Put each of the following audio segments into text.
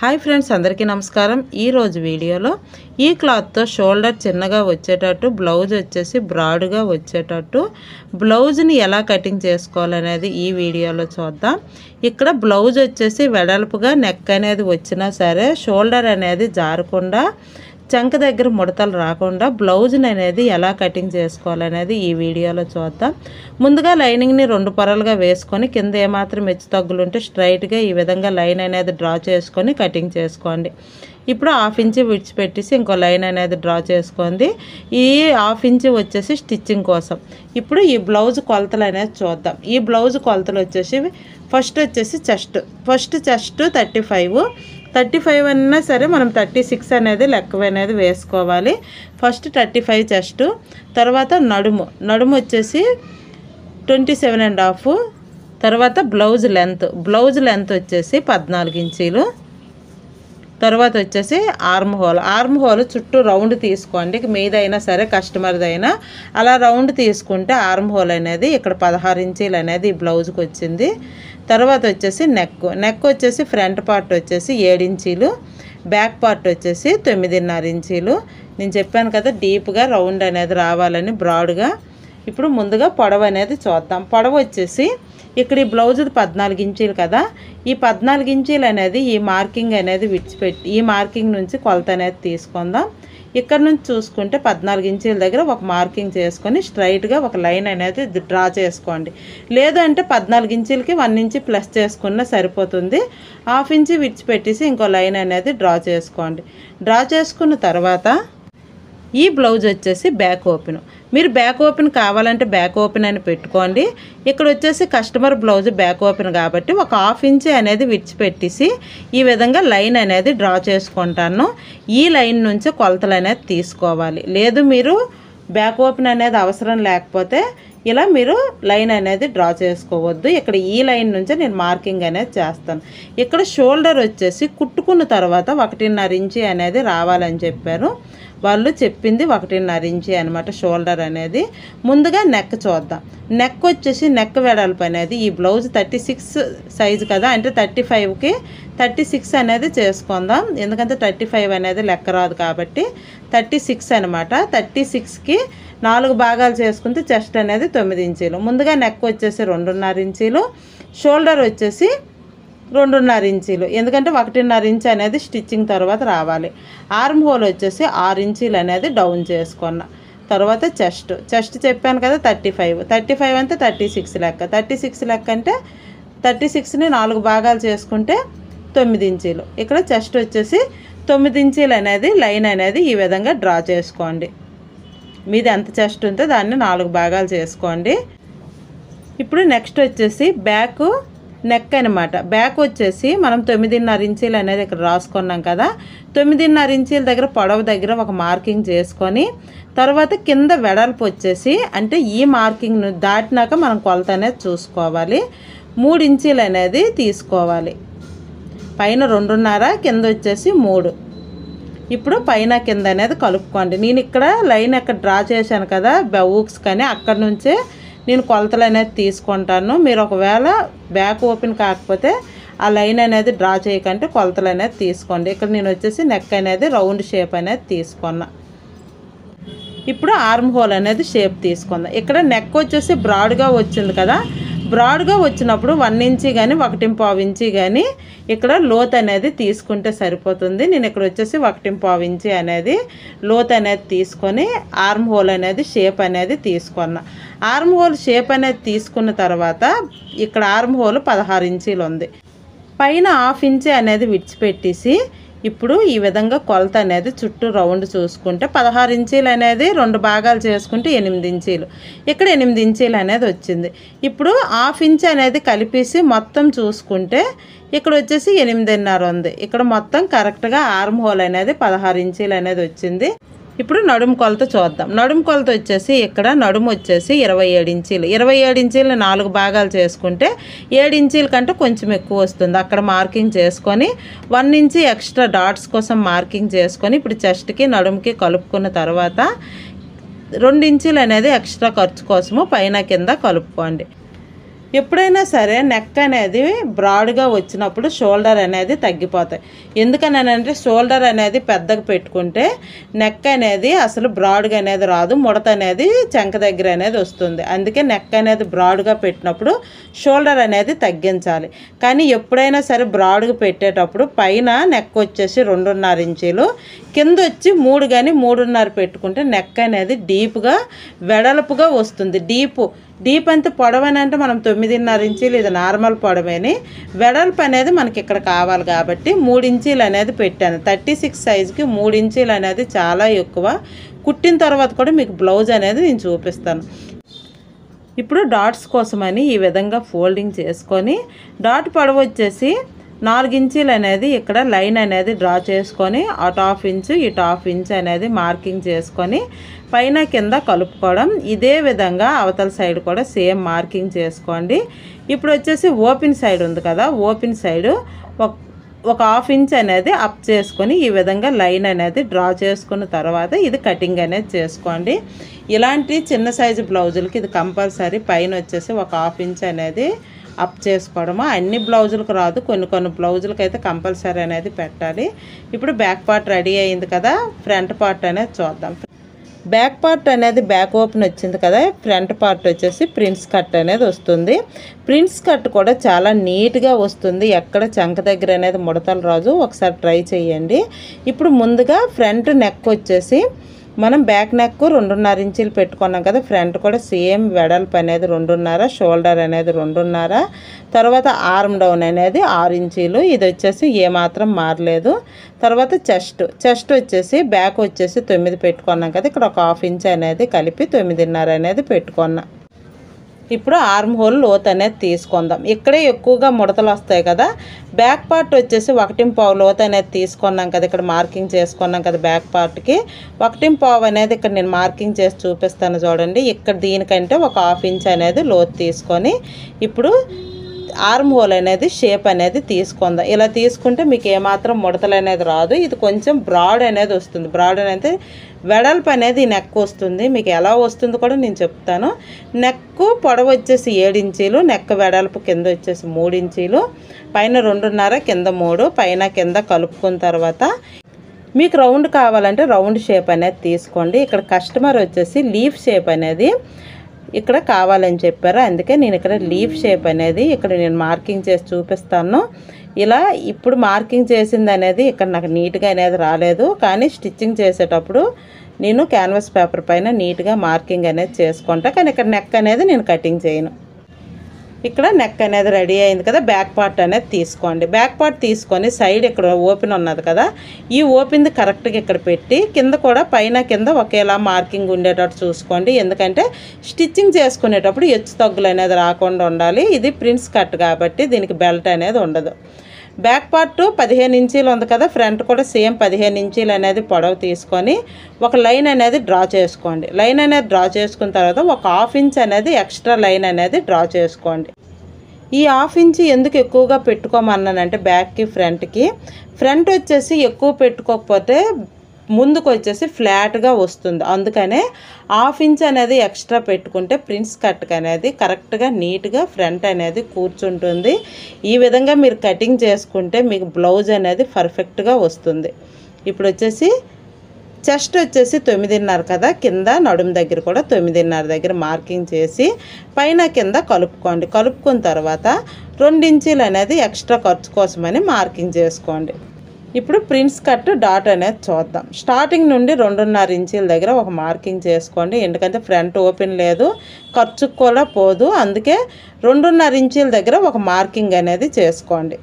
hi friends అందరికీ నమస్కారం ఈరోజు వీడియోలో ఈ క్లాత్తో షోల్డర్ చిన్నగా వచ్చేటట్టు బ్లౌజ్ వచ్చేసి బ్రాడ్గా వచ్చేటట్టు బ్లౌజ్ని ఎలా కటింగ్ చేసుకోవాలనేది ఈ వీడియోలో చూద్దాం ఇక్కడ బ్లౌజ్ వచ్చేసి వెడల్పుగా నెక్ అనేది వచ్చినా సరే షోల్డర్ అనేది జారకుండా చంక దగ్గర ముడతలు రాకుండా బ్లౌజ్ని అనేది ఎలా కటింగ్ చేసుకోవాలనేది ఈ వీడియోలో చూద్దాం ముందుగా లైనింగ్ని రెండు పొరలుగా వేసుకొని కింద ఏమాత్రం హెచ్చు తగ్గులు ఉంటే స్ట్రైట్గా ఈ విధంగా లైన్ అనేది డ్రా చేసుకొని కటింగ్ చేసుకోండి ఇప్పుడు హాఫ్ ఇంచ్ విడిచిపెట్టేసి ఇంకో లైన్ అనేది డ్రా చేసుకోండి ఈ హాఫ్ ఇంచ్ వచ్చేసి స్టిచ్చింగ్ కోసం ఇప్పుడు ఈ బ్లౌజ్ కొలతలు అనేది చూద్దాం ఈ బ్లౌజ్ కొలతలు వచ్చేసి ఫస్ట్ వచ్చేసి chest first chest thirty five thirty five అన్నా సరే మనం థర్టీ సిక్స్ అనేది లెక్క అనేది వేసుకోవాలి ఫస్ట్ థర్టీ ఫైవ్ చెస్ట్ తర్వాత నడుము నడుము వచ్చేసి ట్వంటీ సెవెన్ అండ్ హాఫ్ తర్వాత బ్లౌజ్ లెంత్ బ్లౌజ్ లెంత్ వచ్చేసి పద్నాలుగు ఇంచీలు తర్వాత వచ్చేసి ఆర్మ్ హోల్ ఆర్మ్ హోల్ చుట్టూ రౌండ్ తీసుకోండి మీదైనా సరే కస్టమర్దైనా అలా రౌండ్ తీసుకుంటే ఆర్మ్ హోల్ అనేది ఇక్కడ పదహారు ఇంచీలు అనేది ఈ బ్లౌజ్కి వచ్చింది తర్వాత వచ్చేసి నెక్ నెక్ వచ్చేసి ఫ్రంట్ పార్ట్ వచ్చేసి ఏడు ఇంచీలు బ్యాక్ పార్ట్ వచ్చేసి తొమ్మిదిన్నర ఇంచీలు నేను చెప్పాను కదా డీప్గా రౌండ్ అనేది రావాలని బ్రాడ్గా ఇప్పుడు ముందుగా పొడవు అనేది చూద్దాం పొడవు వచ్చేసి ఇక్కడ ఈ బ్లౌజ్ పద్నాలుగు ఇంచీలు కదా ఈ పద్నాలుగు ఇంచీలు అనేది ఈ మార్కింగ్ అనేది విడిచిపెట్టి ఈ మార్కింగ్ నుంచి కొలత అనేది తీసుకుందాం ఇక్కడ నుంచి చూసుకుంటే పద్నాలుగు ఇంచీల దగ్గర ఒక మార్కింగ్ చేసుకొని స్ట్రైట్గా ఒక లైన్ అనేది డ్రా చేసుకోండి లేదంటే పద్నాలుగు ఇంచీలకి వన్ ఇంచి ప్లస్ చేసుకున్నా సరిపోతుంది హాఫ్ ఇంచి విడిచిపెట్టేసి ఇంకో లైన్ అనేది డ్రా చేసుకోండి డ్రా చేసుకున్న తర్వాత ఈ బ్లౌజ్ వచ్చేసి బ్యాక్ ఓపెన్ మీరు బ్యాక్ ఓపెన్ కావాలంటే బ్యాక్ ఓపెన్ అని పెట్టుకోండి ఇక్కడ వచ్చేసి కస్టమర్ బ్లౌజ్ బ్యాక్ ఓపెన్ కాబట్టి ఒక హాఫ్ ఇంచ్ అనేది విడిచిపెట్టేసి ఈ విధంగా లైన్ అనేది డ్రా చేసుకుంటాను ఈ లైన్ నుంచి కొలతలు అనేది తీసుకోవాలి లేదు మీరు బ్యాక్ ఓపెన్ అనేది అవసరం లేకపోతే ఇలా మీరు లైన్ అనేది డ్రా చేసుకోవద్దు ఇక్కడ ఈ లైన్ నుంచి నేను మార్కింగ్ అనేది చేస్తాను ఇక్కడ షోల్డర్ వచ్చేసి కుట్టుకున్న తర్వాత ఒకటిన్నర ఇంచి అనేది రావాలని చెప్పారు వాళ్ళు చెప్పింది ఒకటిన్నర ఇంచి అనమాట షోల్డర్ అనేది ముందుగా నెక్ చూద్దాం నెక్ వచ్చేసి నెక్ వెడల్పు అనేది ఈ బ్లౌజ్ థర్టీ సిక్స్ సైజు కదా అంటే థర్టీ ఫైవ్కి థర్టీ సిక్స్ అనేది చేసుకుందాం ఎందుకంటే థర్టీ ఫైవ్ అనేది లెక్క రాదు కాబట్టి థర్టీ సిక్స్ అనమాట థర్టీ సిక్స్కి నాలుగు భాగాలు చేసుకుంటే చెస్ట్ అనేది తొమ్మిది ఇంచీలు ముందుగా నెక్ వచ్చేసి రెండున్నర ఇంచీలు షోల్డర్ వచ్చేసి రెండున్నర ఇంచీలు ఎందుకంటే ఒకటిన్నర ఇంచ్ అనేది స్టిచ్చింగ్ తర్వాత రావాలి ఆర్మ్ హోల్ వచ్చేసి ఆరు ఇంచీలు అనేది డౌన్ చేసుకున్నా తర్వాత చెస్ట్ చెస్ట్ చెప్పాను కదా థర్టీ ఫైవ్ థర్టీ ఫైవ్ అంటే థర్టీ సిక్స్ లెక్క థర్టీ సిక్స్ లెక్క అంటే థర్టీ సిక్స్ని నాలుగు భాగాలు చేసుకుంటే తొమ్మిది ఇంచీలు ఇక్కడ చెస్ట్ వచ్చేసి తొమ్మిది ఇంచీలు అనేది లైన్ అనేది ఈ విధంగా డ్రా చేసుకోండి మీది ఎంత చెస్ట్ ఉంటే దాన్ని నాలుగు భాగాలు చేసుకోండి ఇప్పుడు నెక్స్ట్ వచ్చేసి బ్యాక్ నెక్ అనమాట బ్యాక్ వచ్చేసి మనం తొమ్మిదిన్నర ఇంచీలు అనేది ఇక్కడ రాసుకున్నాం కదా తొమ్మిదిన్నర ఇంచీల దగ్గర పొడవు దగ్గర ఒక మార్కింగ్ చేసుకొని తర్వాత కింద వెడల్పు వచ్చేసి అంటే ఈ మార్కింగ్ను దాటినాక మనం కొలత అనేది చూసుకోవాలి మూడు ఇంచీలు అనేది తీసుకోవాలి పైన రెండున్నర కింద వచ్చేసి మూడు ఇప్పుడు పైన కింద అనేది కలుపుకోండి నేను ఇక్కడ లైన్ ఎక్కడ డ్రా చేశాను కదా ఊక్స్ కానీ అక్కడ నుంచే నేను కొలతలు అనేది తీసుకుంటాను మీరు ఒకవేళ బ్యాక్ ఓపెన్ కాకపోతే ఆ లైన్ అనేది డ్రా చేయకంటే కొలతలు అనేది తీసుకోండి ఇక్కడ నేను వచ్చేసి నెక్ అనేది రౌండ్ షేప్ అనేది తీసుకున్నా ఇప్పుడు ఆర్మ్ హోల్ అనేది షేప్ తీసుకుందాం ఇక్కడ నెక్ వచ్చేసి బ్రాడ్గా వచ్చింది కదా బ్రాడ్గా వచ్చినప్పుడు వన్ ఇంచి కానీ ఒకటి పావు ఇంచి కానీ ఇక్కడ లోత్ అనేది తీసుకుంటే సరిపోతుంది నేను ఇక్కడ వచ్చేసి ఒకటి పావు ఇంచి అనేది లోత్ అనేది తీసుకొని ఆర్మ్ హోల్ అనేది షేప్ అనేది తీసుకున్నా ఆర్మ్ హోల్ షేప్ అనేది తీసుకున్న తర్వాత ఇక్కడ ఆర్మ్ హోల్ పదహారు ఇంచీలు ఉంది పైన హాఫ్ ఇంచి అనేది విడిచిపెట్టేసి ఇప్పుడు ఈ విధంగా కొలత అనేది చుట్టూ రౌండ్ చూసుకుంటే పదహారు ఇంచీలు అనేది రెండు భాగాలు చేసుకుంటే ఎనిమిది ఇంచీలు ఇక్కడ ఎనిమిది ఇంచీలు అనేది వచ్చింది ఇప్పుడు హాఫ్ ఇంచ్ అనేది కలిపేసి మొత్తం చూసుకుంటే ఇక్కడ వచ్చేసి ఎనిమిదిన్నర ఉంది ఇక్కడ మొత్తం కరెక్ట్గా ఆర్మ్ హోల్ అనేది పదహారు ఇంచీలు అనేది వచ్చింది ఇప్పుడు నడుము కొలత చూద్దాం నడుము కొలత వచ్చేసి ఇక్కడ నడుము వచ్చేసి ఇరవై ఏడు ఇంచీలు ఇరవై ఏడు ఇంచీలు నాలుగు భాగాలు చేసుకుంటే ఏడు ఇంచీల కంటే కొంచెం ఎక్కువ వస్తుంది అక్కడ మార్కింగ్ చేసుకొని వన్ ఇంచి ఎక్స్ట్రా డాట్స్ కోసం మార్కింగ్ చేసుకొని ఇప్పుడు చెస్ట్కి నడుముకి కలుపుకున్న తర్వాత రెండు ఇంచీలు అనేది ఎక్స్ట్రా ఖర్చు కోసము పైన కింద కలుపుకోండి ఎప్పుడైనా సరే నెక్ అనేది బ్రాడ్గా వచ్చినప్పుడు షోల్డర్ అనేది తగ్గిపోతాయి ఎందుకనంటే షోల్డర్ అనేది పెద్దగా పెట్టుకుంటే నెక్ అనేది అసలు బ్రాడ్గా అనేది రాదు ముడత అనేది చెంక దగ్గర అనేది వస్తుంది అందుకే నెక్ అనేది బ్రాడ్గా పెట్టినప్పుడు షోల్డర్ అనేది తగ్గించాలి కానీ ఎప్పుడైనా సరే బ్రాడ్గా పెట్టేటప్పుడు పైన నెక్ వచ్చేసి రెండున్నర ఇంచీలు కింద వచ్చి మూడు కానీ మూడున్నర పెట్టుకుంటే నెక్ అనేది డీప్గా వెడల్పుగా వస్తుంది డీపు డీప్ అంత పొడవని అంటే మనం తొమ్మిదిన్నర ఇంచీలు ఇది నార్మల్ పొడవేని వెడల్పు అనేది మనకి ఇక్కడ కావాలి కాబట్టి మూడు ఇంచీలు అనేది పెట్టాను థర్టీ సిక్స్ సైజుకి మూడు ఇంచీలు అనేది చాలా ఎక్కువ కుట్టిన తర్వాత కూడా మీకు బ్లౌజ్ అనేది నేను చూపిస్తాను ఇప్పుడు డాట్స్ కోసమని ఈ విధంగా ఫోల్డింగ్ చేసుకొని డాట్ పొడవు వచ్చేసి నాలుగు ఇంచీలు అనేది ఇక్కడ లైన్ అనేది డ్రా చేసుకొని అటు హాఫ్ ఇంచు ఇటు హాఫ్ ఇంచ్ అనేది మార్కింగ్ చేసుకొని పైన కింద కలుపుకోవడం ఇదే విధంగా అవతల సైడ్ కూడా సేమ్ మార్కింగ్ చేసుకోండి ఇప్పుడు వచ్చేసి ఓపెన్ సైడ్ ఉంది కదా ఓపెన్ సైడ్ ఒక ఒక హాఫ్ ఇంచ్ అనేది అప్ చేసుకొని ఈ విధంగా లైన్ అనేది డ్రా చేసుకున్న తర్వాత ఇది కటింగ్ అనేది చేసుకోండి ఇలాంటి చిన్న సైజు బ్లౌజులకి ఇది కంపల్సరీ పైన వచ్చేసి ఒక హాఫ్ ఇంచ్ అనేది అప్ చేసుకోవడము అన్ని బ్లౌజులకు రాదు కొన్ని కొన్ని బ్లౌజులకు అయితే కంపల్సరీ అనేది పెట్టాలి ఇప్పుడు బ్యాక్ పార్ట్ రెడీ అయింది కదా ఫ్రంట్ పార్ట్ అనేది చూద్దాం బ్యాక్ పార్ట్ అనేది బ్యాక్ ఓపెన్ వచ్చింది కదా ఫ్రంట్ పార్ట్ వచ్చేసి ప్రిన్స్ కట్ అనేది వస్తుంది ప్రిన్స్ కట్ కూడా చాలా నీట్గా వస్తుంది ఎక్కడ చంక దగ్గర అనేది ముడతలు రాజు ఒకసారి ట్రై చేయండి ఇప్పుడు ముందుగా ఫ్రంట్ నెక్ వచ్చేసి మనం బ్యాక్ నెక్ రెండున్నర ఇంచీలు పెట్టుకున్నాం కదా ఫ్రంట్ కూడా సేమ్ వెడల్పు అనేది రెండున్నర షోల్డర్ అనేది రెండున్నర తర్వాత ఆర్మ్ డౌన్ అనేది ఆరు ఇంచీలు ఇది వచ్చేసి ఏమాత్రం మారలేదు తర్వాత చెస్ట్ చెస్ట్ వచ్చేసి బ్యాక్ వచ్చేసి తొమ్మిది పెట్టుకున్నాం కదా ఇక్కడ ఒక హాఫ్ ఇంచ్ అనేది కలిపి తొమ్మిదిన్నర అనేది పెట్టుకున్నా ఇప్పుడు ఆర్మ్ హోల్ లోత్ అనేది తీసుకుందాం ఇక్కడే ఎక్కువగా ముడతలు వస్తాయి కదా బ్యాక్ పార్ట్ వచ్చేసి ఒకటి పావు లోత్ అనేది తీసుకున్నాం కదా ఇక్కడ మార్కింగ్ చేసుకున్నాం కదా బ్యాక్ పార్ట్కి ఒకటి పావు అనేది ఇక్కడ నేను మార్కింగ్ చేసి చూపిస్తాను చూడండి ఇక్కడ దీనికంటే ఒక హాఫ్ ఇంచ్ అనేది లోత్ తీసుకొని ఇప్పుడు ఆర్మ్ హోల్ అనేది షేప్ అనేది తీసుకుందాం ఇలా తీసుకుంటే మీకు ఏమాత్రం ముడతలు అనేది రాదు ఇది కొంచెం బ్రాడ్ అనేది వస్తుంది బ్రాడ్ అనేది వెడల్పు అనేది నెక్ వస్తుంది మీకు ఎలా వస్తుందో కూడా నేను చెప్తాను నెక్ పొడవు వచ్చేసి ఏడు ఇంచీలు నెక్ వెడల్పు కింద వచ్చేసి మూడు ఇంచీలు పైన రెండున్నర కింద మూడు పైన కింద కలుపుకున్న తర్వాత మీకు రౌండ్ కావాలంటే రౌండ్ షేప్ అనేది తీసుకోండి ఇక్కడ కస్టమర్ వచ్చేసి లీఫ్ షేప్ అనేది ఇక్కడ కావాలని చెప్పారు అందుకే నేను ఇక్కడ లీఫ్ షేప్ అనేది ఇక్కడ నేను మార్కింగ్ చేసి చూపిస్తాను ఇలా ఇప్పుడు మార్కింగ్ చేసింది అనేది ఇక్కడ నాకు నీట్గా అనేది రాలేదు కానీ స్టిచ్చింగ్ చేసేటప్పుడు నేను క్యాన్వాస్ పేపర్ పైన నీట్గా మార్కింగ్ అనేది చేసుకుంటా కానీ ఇక్కడ నెక్ అనేది నేను కటింగ్ చేయను ఇక్కడ నెక్ అనేది రెడీ అయింది కదా బ్యాక్ పార్ట్ అనేది తీసుకోండి బ్యాక్ పార్ట్ తీసుకొని సైడ్ ఇక్కడ ఓపెన్ ఉన్నది కదా ఈ ఓపెన్ది కరెక్ట్గా ఇక్కడ పెట్టి కింద కూడా పైన కింద ఒకేలా మార్కింగ్ ఉండేటట్టు చూసుకోండి ఎందుకంటే స్టిచ్చింగ్ చేసుకునేటప్పుడు హెచ్చు తగ్గులు అనేది రాకుండా ఉండాలి ఇది ప్రిన్స్ కట్ కాబట్టి దీనికి బెల్ట్ అనేది ఉండదు బ్యాక్ పార్ట్ పదిహేను ఇంచీలు ఉంది కదా ఫ్రంట్ కూడా సేమ్ పదిహేను ఇంచీలు అనేది పొడవు తీసుకొని ఒక లైన్ అనేది డ్రా చేసుకోండి లైన్ అనేది డ్రా చేసుకున్న తర్వాత ఒక హాఫ్ ఇంచ్ అనేది ఎక్స్ట్రా లైన్ అనేది డ్రా చేసుకోండి ఈ హాఫ్ ఇంచ్ ఎందుకు ఎక్కువగా పెట్టుకోమన్నానంటే బ్యాక్కి ఫ్రంట్కి ఫ్రంట్ వచ్చేసి ఎక్కువ పెట్టుకోకపోతే ముందుకు వచ్చేసి ఫ్లాట్గా వస్తుంది అందుకనే హాఫ్ ఇంచ్ అనేది ఎక్స్ట్రా పెట్టుకుంటే ప్రిన్స్ కట్కి అనేది కరెక్ట్గా నీట్గా ఫ్రంట్ అనేది కూర్చుంటుంది ఈ విధంగా మీరు కటింగ్ చేసుకుంటే మీకు బ్లౌజ్ అనేది పర్ఫెక్ట్గా వస్తుంది ఇప్పుడు వచ్చేసి చెస్ట్ వచ్చేసి తొమ్మిదిన్నర కదా కింద నడుము దగ్గర కూడా తొమ్మిదిన్నర దగ్గర మార్కింగ్ చేసి పైన కింద కలుపుకోండి కలుపుకున్న తర్వాత రెండించీలు అనేది ఎక్స్ట్రా ఖర్చు కోసమని మార్కింగ్ చేసుకోండి ఇప్పుడు ప్రిన్స్ కట్ డాట్ అనేది చూద్దాం స్టార్టింగ్ నుండి రెండున్నర ఇంచీల దగ్గర ఒక మార్కింగ్ చేసుకోండి ఎందుకంటే ఫ్రంట్ ఓపెన్ లేదు ఖర్చుకు కూడా పోదు అందుకే రెండున్నర ఇంచీల దగ్గర ఒక మార్కింగ్ అనేది చేసుకోండి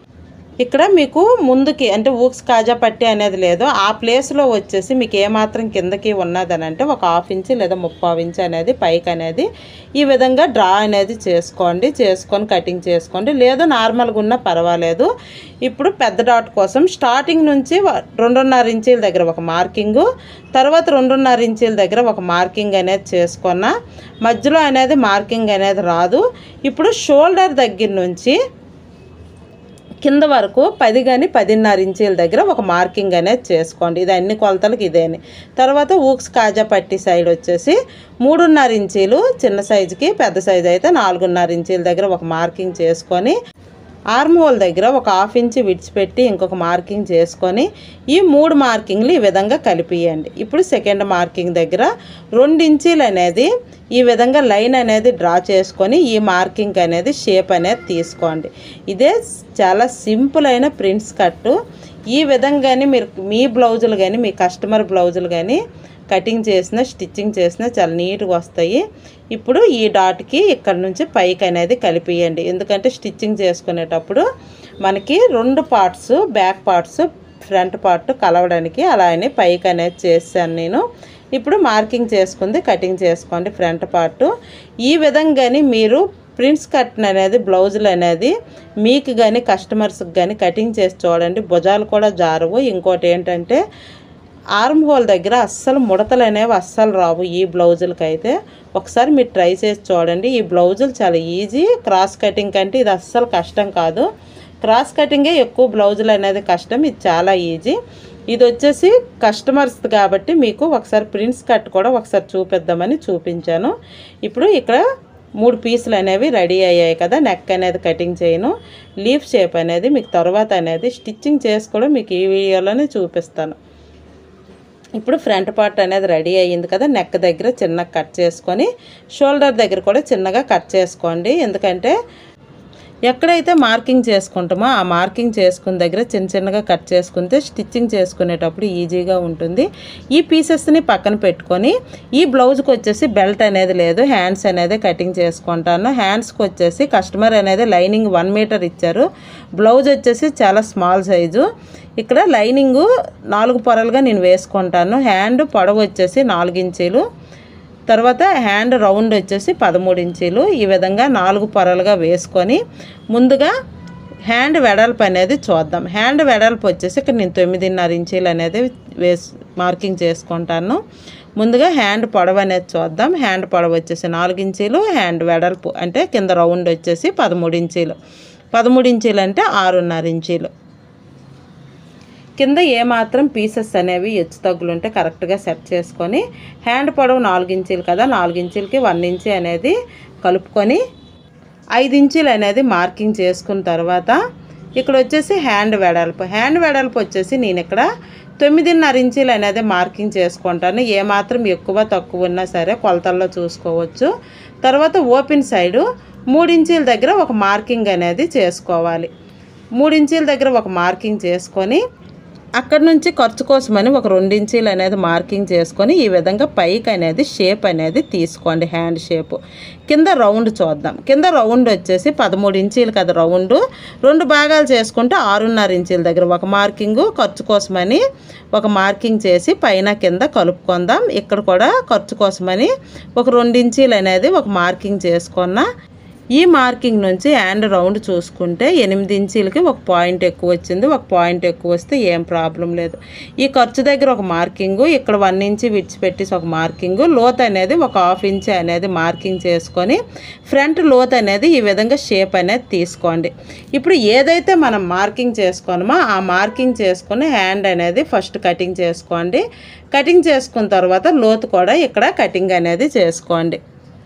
ఇక్కడ మీకు ముందుకి అంటే ఊక్స్ కాజా పట్టి అనేది లేదు ఆ ప్లేస్లో వచ్చేసి మీకు ఏమాత్రం కిందకి ఉన్నదని అంటే ఒక హాఫ్ ఇంచ్ లేదా ముప్పావు ఇంచ్ అనేది పైకి అనేది ఈ విధంగా డ్రా అనేది చేసుకోండి చేసుకొని కటింగ్ చేసుకోండి లేదు నార్మల్గా ఉన్నా పర్వాలేదు ఇప్పుడు పెద్ద డాట్ కోసం స్టార్టింగ్ నుంచి వ- రెండున్నర ఇంచీల దగ్గర ఒక మార్కింగు తర్వాత రెండున్నర ఇంచీల దగ్గర ఒక మార్కింగ్ అనేది చేసుకున్న మధ్యలో అనేది మార్కింగ్ అనేది రాదు ఇప్పుడు షోల్డర్ దగ్గర నుంచి కింద వరకు పది కానీ పదిన్నర ఇంచీల దగ్గర ఒక మార్కింగ్ అనేది చేసుకోండి ఇది అన్ని కొలతలకు ఇదేని తర్వాత ఊక్స్ కాజా పట్టి సైడ్ వచ్చేసి మూడున్నర ఇంచీలు చిన్న సైజుకి పెద్ద సైజు అయితే నాలుగున్నర ఇంచీల దగ్గర ఒక మార్కింగ్ చేసుకొని ఆర్మ్ హోల్ దగ్గర ఒక హాఫ్ ఇంచ్ విడిచిపెట్టి ఇంకొక మార్కింగ్ చేసుకొని ఈ మూడు మార్కింగ్లు ఈ విధంగా కలిపియండి ఇప్పుడు సెకండ్ మార్కింగ్ దగ్గర రెండు ఇంచీలు అనేది ఈ విధంగా లైన్ అనేది డ్రా చేసుకొని ఈ మార్కింగ్ అనేది షేప్ అనేది తీసుకోండి ఇదే చాలా సింపుల్ అయిన ప్రింట్స్ కట్టు ఈ విధంగానే మీరు మీ బ్లౌజులు కానీ మీ కస్టమర్ బ్లౌజులు కానీ కటింగ్ చేసిన స్టిచ్చింగ్ చేసిన చాలా నీట్గా వస్తాయి ఇప్పుడు ఈ డాట్కి ఇక్కడ నుంచి పైకి అనేది కలిపియండి ఎందుకంటే స్టిచ్చింగ్ చేసుకునేటప్పుడు మనకి రెండు parts back parts front part కలవడానికి అలా అని పైకి అనేది చేశాను నేను ఇప్పుడు మార్కింగ్ చేసుకుంది కటింగ్ చేసుకోండి ఫ్రంట్ పార్ట్ ఈ విధంగాని మీరు ప్రింట్స్ కట్ అనేది బ్లౌజులు అనేది మీకు కానీ కస్టమర్స్కి కానీ కటింగ్ చేసి చూడండి భుజాలు కూడా జారవు ఇంకోటి ఏంటంటే ఆర్మ్ హోల్ దగ్గర అస్సలు ముడతలు అనేవి అస్సలు రావు ఈ బ్లౌజులకి అయితే ఒకసారి మీరు ట్రై చేసి చూడండి ఈ బ్లౌజులు చాలా ఈజీ క్రాస్ కటింగ్ కంటే ఇది అస్సలు కష్టం కాదు క్రాస్ కటింగే ఎక్కువ బ్లౌజులు అనేది కష్టం ఇది చాలా ఈజీ ఇది వచ్చేసి కస్టమర్స్ కాబట్టి మీకు ఒకసారి ప్రింట్స్ కట్ కూడా ఒకసారి చూపిద్దామని చూపించాను ఇప్పుడు ఇక్కడ మూడు పీసులు అనేవి రెడీ అయ్యాయి కదా నెక్ అనేది కటింగ్ చేయను లీఫ్ షేప్ అనేది మీకు తర్వాత అనేది స్టిచ్చింగ్ చేసి కూడా మీకు ఈ వీడియోలోనే చూపిస్తాను ఇప్పుడు ఫ్రంట్ పార్ట్ అనేది రెడీ అయ్యింది కదా నెక్ దగ్గర చిన్న కట్ చేసుకొని షోల్డర్ దగ్గర కూడా చిన్నగా కట్ చేసుకోండి ఎందుకంటే ఎక్కడైతే మార్కింగ్ చేసుకుంటామో ఆ మార్కింగ్ చేసుకున్న దగ్గర చిన్న చిన్నగా కట్ చేసుకుంటే స్టిచ్చింగ్ చేసుకునేటప్పుడు ఈజీగా ఉంటుంది ఈ పీసెస్ని పక్కన పెట్టుకొని ఈ బ్లౌజ్కి వచ్చేసి బెల్ట్ అనేది లేదు హ్యాండ్స్ అనేది కటింగ్ చేసుకుంటాను హ్యాండ్స్కి వచ్చేసి కస్టమర్ అనేది లైనింగ్ వన్ మీటర్ ఇచ్చారు బ్లౌజ్ వచ్చేసి చాలా స్మాల్ సైజు ఇక్కడ లైనింగు నాలుగు పొరలుగా నేను వేసుకుంటాను హ్యాండ్ పొడవు వచ్చేసి నాలుగు ఇంచీలు తర్వాత హ్యాండ్ రౌండ్ వచ్చేసి పదమూడు ఇంచీలు ఈ విధంగా నాలుగు పొరలుగా వేసుకొని ముందుగా హ్యాండ్ వెడల్పు అనేది చూద్దాం హ్యాండ్ వెడల్పు వచ్చేసి ఇక్కడ నేను తొమ్మిదిన్నర ఇంచీలు అనేది వేసి మార్కింగ్ చేసుకుంటాను ముందుగా హ్యాండ్ పొడవు అనేది చూద్దాం హ్యాండ్ పొడవు వచ్చేసి నాలుగు ఇంచీలు హ్యాండ్ వెడల్పు అంటే కింద రౌండ్ వచ్చేసి పదమూడు ఇంచీలు పదమూడు ఇంచీలు అంటే ఆరున్నర ఇంచీలు కింద ఏమాత్రం పీసెస్ అనేవి హెచ్చు తగ్గులు ఉంటే కరెక్ట్గా సెట్ చేసుకొని హ్యాండ్ పొడవు నాలుగు ఇంచీలు కదా నాలుగు ఇంచీలకి వన్ ఇంచీ అనేది కలుపుకొని ఐదు ఇంచీలు అనేది మార్కింగ్ చేసుకున్న తర్వాత ఇక్కడ వచ్చేసి హ్యాండ్ వెడల్పు హ్యాండ్ వెడల్పు వచ్చేసి నేను ఇక్కడ తొమ్మిదిన్నర ఇంచీలు అనేది మార్కింగ్ చేసుకుంటాను ఏమాత్రం ఎక్కువ తక్కువ ఉన్నా సరే కొలతల్లో చూసుకోవచ్చు తర్వాత ఓపెన్ సైడు మూడు ఇంచీల దగ్గర ఒక మార్కింగ్ అనేది చేసుకోవాలి మూడు ఇంచీల దగ్గర ఒక మార్కింగ్ చేసుకొని అక్కడ నుంచి ఖర్చు కోసమని ఒక రెండు ఇంచీలు అనేది మార్కింగ్ చేసుకొని ఈ విధంగా పైకి అనేది షేప్ అనేది తీసుకోండి హ్యాండ్ షేప్ కింద రౌండ్ చూద్దాం కింద రౌండ్ వచ్చేసి పదమూడు ఇంచీలు కదా రౌండ్ రెండు భాగాలు చేసుకుంటే ఆరున్నర ఇంచీల దగ్గర ఒక మార్కింగ్ ఖర్చు కోసమని ఒక మార్కింగ్ చేసి పైన కింద కలుపుకుందాం ఇక్కడ కూడా ఖర్చు కోసమని ఒక రెండు ఇంచీలు అనేది ఒక మార్కింగ్ చేసుకున్న ఈ మార్కింగ్ నుంచి హ్యాండ్ రౌండ్ చూసుకుంటే ఎనిమిది ఇంచీలకి ఒక పాయింట్ ఎక్కువ వచ్చింది ఒక పాయింట్ ఎక్కువ వస్తే ఏం ప్రాబ్లం లేదు ఈ ఖర్చు దగ్గర ఒక మార్కింగు ఇక్కడ వన్ ఇంచ్ విడిచిపెట్టేసి ఒక మార్కింగు లోత్ అనేది ఒక హాఫ్ ఇంచ్ అనేది మార్కింగ్ చేసుకొని ఫ్రంట్ లోత్ అనేది ఈ విధంగా షేప్ అనేది తీసుకోండి ఇప్పుడు ఏదైతే మనం మార్కింగ్ చేసుకోనమో ఆ మార్కింగ్ చేసుకుని హ్యాండ్ అనేది ఫస్ట్ కటింగ్ చేసుకోండి కటింగ్ చేసుకున్న తర్వాత లోతు కూడా ఇక్కడ కటింగ్ అనేది చేసుకోండి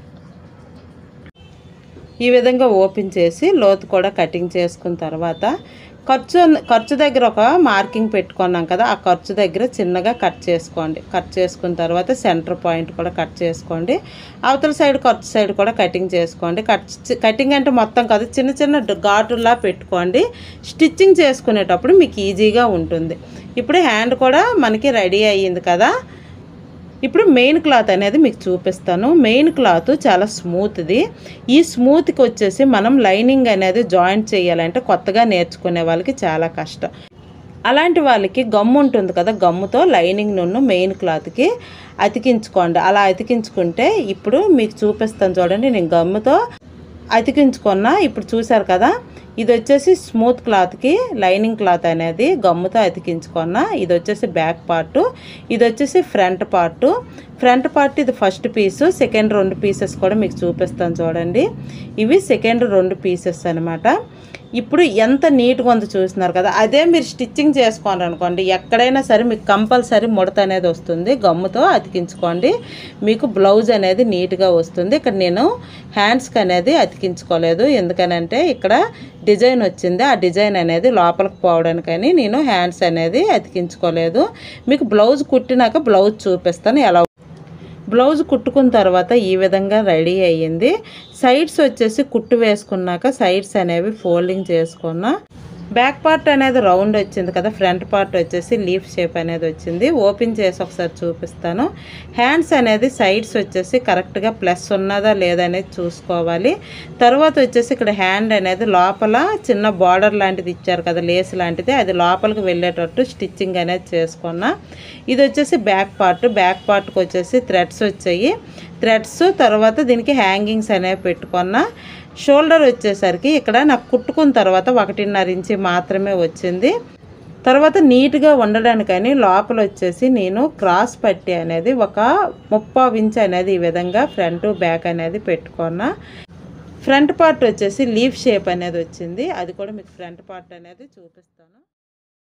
ఈ విధంగా ఓపెన్ చేసి లోతు కూడా కటింగ్ చేసుకున్న తర్వాత ఖర్చు ఖర్చు దగ్గర ఒక మార్కింగ్ పెట్టుకున్నాం కదా ఆ ఖర్చు దగ్గర చిన్నగా కట్ చేసుకోండి కట్ చేసుకున్న తర్వాత సెంటర్ పాయింట్ కూడా కట్ చేసుకోండి అవతల సైడ్ ఖర్చు సైడ్ కూడా కటింగ్ చేసుకోండి కట్ కటింగ్ అంటే మొత్తం కాదు చిన్న చిన్న ఘాటులా పెట్టుకోండి స్టిచ్చింగ్ చేసుకునేటప్పుడు మీకు ఈజీగా ఉంటుంది ఇప్పుడు హ్యాండ్ కూడా మనకి రెడీ అయ్యింది కదా ఇప్పుడు మెయిన్ క్లాత్ అనేది మీకు చూపిస్తాను మెయిన్ క్లాత్ చాలా స్మూత్ది ఈ స్మూత్కి వచ్చేసి మనం లైనింగ్ అనేది జాయింట్ చేయాలంటే కొత్తగా నేర్చుకునే వాళ్ళకి చాలా కష్టం అలాంటి వాళ్ళకి గమ్ము ఉంటుంది కదా గమ్ముతో లైనింగ్ నున్ను మెయిన్ క్లాత్కి అతికించుకోండి అలా అతికించుకుంటే ఇప్పుడు మీకు చూపిస్తాను చూడండి నేను గమ్ముతో అతికించుకున్న ఇప్పుడు చూసారు కదా ఇది వచ్చేసి స్మూత్ క్లాత్కి లైనింగ్ క్లాత్ అనేది గమ్ముతో అతికించుకున్న ఇది వచ్చేసి బ్యాక్ పార్ట్ ఇది వచ్చేసి ఫ్రంట్ పార్ట్ ఫ్రంట్ పార్ట్ ఇది ఫస్ట్ పీసు సెకండ్ రెండు పీసెస్ కూడా మీకు చూపిస్తాను చూడండి ఇవి సెకండ్ రెండు పీసెస్ అనమాట ఇప్పుడు ఎంత నీట్గా ఉందో చూస్తున్నారు కదా అదే మీరు స్టిచ్చింగ్ చేసుకోండి అనుకోండి ఎక్కడైనా సరే మీకు కంపల్సరీ ముడత అనేది వస్తుంది గమ్ముతో అతికించుకోండి మీకు బ్లౌజ్ అనేది నీట్గా వస్తుంది ఇక్కడ నేను హ్యాండ్స్కి అనేది అతికించుకోలేదు ఎందుకనంటే ఇక్కడ డిజైన్ వచ్చింది ఆ డిజైన్ అనేది లోపలికి పోవడానికని నేను హ్యాండ్స్ అనేది అతికించుకోలేదు మీకు బ్లౌజ్ కుట్టినాక బ్లౌజ్ చూపిస్తాను ఎలా బ్లౌజ్ కుట్టుకున్న తర్వాత ఈ విధంగా రెడీ అయ్యింది సైడ్స్ వచ్చేసి కుట్టు వేసుకున్నాక సైడ్స్ అనేవి ఫోల్డింగ్ చేసుకున్నా బ్యాక్ పార్ట్ అనేది రౌండ్ వచ్చింది కదా ఫ్రంట్ పార్ట్ వచ్చేసి లీఫ్ షేప్ అనేది వచ్చింది ఓపెన్ చేసి ఒకసారి చూపిస్తాను హ్యాండ్స్ అనేది సైడ్స్ వచ్చేసి కరెక్ట్గా ప్లస్ ఉన్నదా లేదా అనేది చూసుకోవాలి తర్వాత వచ్చేసి ఇక్కడ హ్యాండ్ అనేది లోపల చిన్న బార్డర్ లాంటిది ఇచ్చారు కదా లేస్ లాంటిది అది లోపలికి వెళ్ళేటట్టు స్టిచ్చింగ్ అనేది చేసుకున్నా ఇది వచ్చేసి బ్యాక్ పార్ట్ బ్యాక్ పార్ట్కి వచ్చేసి థ్రెడ్స్ వచ్చాయి థ్రెడ్స్ తర్వాత దీనికి హ్యాంగింగ్స్ అనేవి పెట్టుకున్నా షోల్డర్ వచ్చేసరికి ఇక్కడ నాకు కుట్టుకున్న తర్వాత ఒకటిన్నర ఇంచి మాత్రమే వచ్చింది తర్వాత నీట్గా ఉండడానికని లోపల వచ్చేసి నేను క్రాస్ పట్టి అనేది ఒక ముప్పావు ఇంచ్ అనేది ఈ విధంగా ఫ్రంట్ బ్యాక్ అనేది పెట్టుకున్నా ఫ్రంట్ పార్ట్ వచ్చేసి లీఫ్ షేప్ అనేది వచ్చింది అది కూడా మీకు ఫ్రంట్ పార్ట్ అనేది చూపిస్తాను